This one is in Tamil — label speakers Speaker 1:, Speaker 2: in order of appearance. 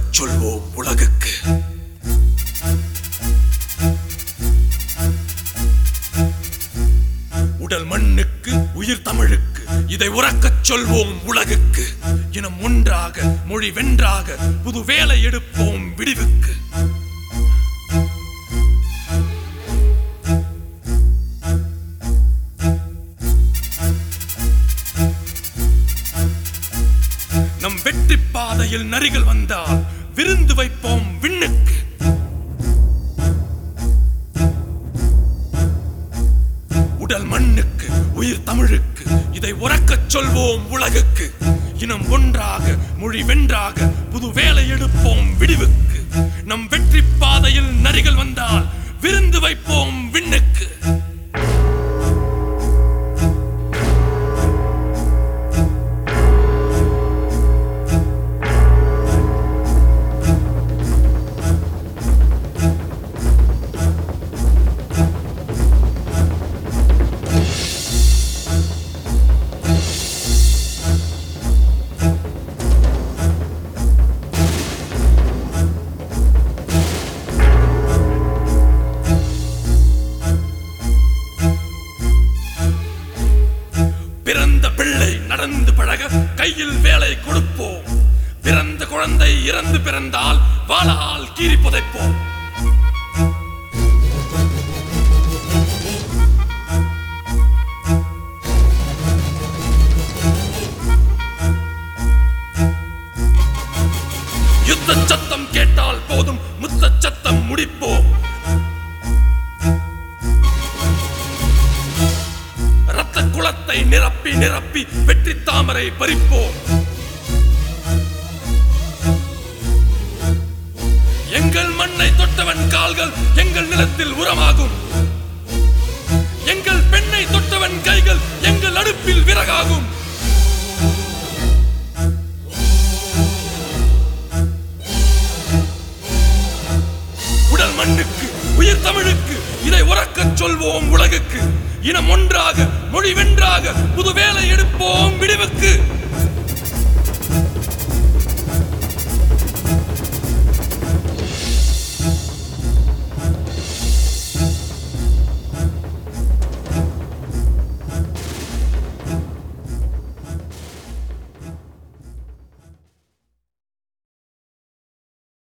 Speaker 1: உறக்கச் சொல்வோம் உலகுக்கு உடல் மண்ணுக்கு உயிர் தமிழுக்கு இதை உறக்கச் சொல்வோம் உலகுக்கு இனம் ஒன்றாக மொழி வென்றாக புது வேலை எடுப்போம் விடிவுக்கு நம் வெற்றி பாதையில் நரிகள் வந்தால் விருந்து வைப்போம் விண்ணுக்கு உடல் மண்ணுக்கு உயிர் தமிழுக்கு இதை உறக்கச் சொல்வோம் உலகுக்கு இனம் ஒன்றாக மொழி வென்றாக புது வேலை எடுப்போம் விடிவுக்கு நம் வெற்றி பாதையில் நரிகள் வந்தால் விருந்து வைப்போம் விண்ணுக்கு பிறந்த பிள்ளை நடந்து பழக கையில் வேலை கொடுப்போம் பிறந்த குழந்தை இறந்து பிறந்தால் வாளால் கீறி புதைப்போம் யுத்த சத்தம் கேட்டால் போதும் முத்த சத்தம் முடிப்போம் ரத்த குளத்தை நிரப்பி நிரப்பி வெற்றி தாமரை பறிப்போம் எங்கள் மண்ணை தொட்டவன் கால்கள் எங்கள் நிலத்தில் உரமாகும் எங்கள் பெண்ணை தொட்டவன் கைகள் எங்கள் அடுப்பில் விறகாகும் உடல் மண்ணுக்கு உயிர் தமிழுக்கு இதை உறக்கச் சொல்வோம் உலகுக்கு இனம் ஒன்றாக மொழி வென்றாக புது வேலை எடுப்போம் விடிவுக்கு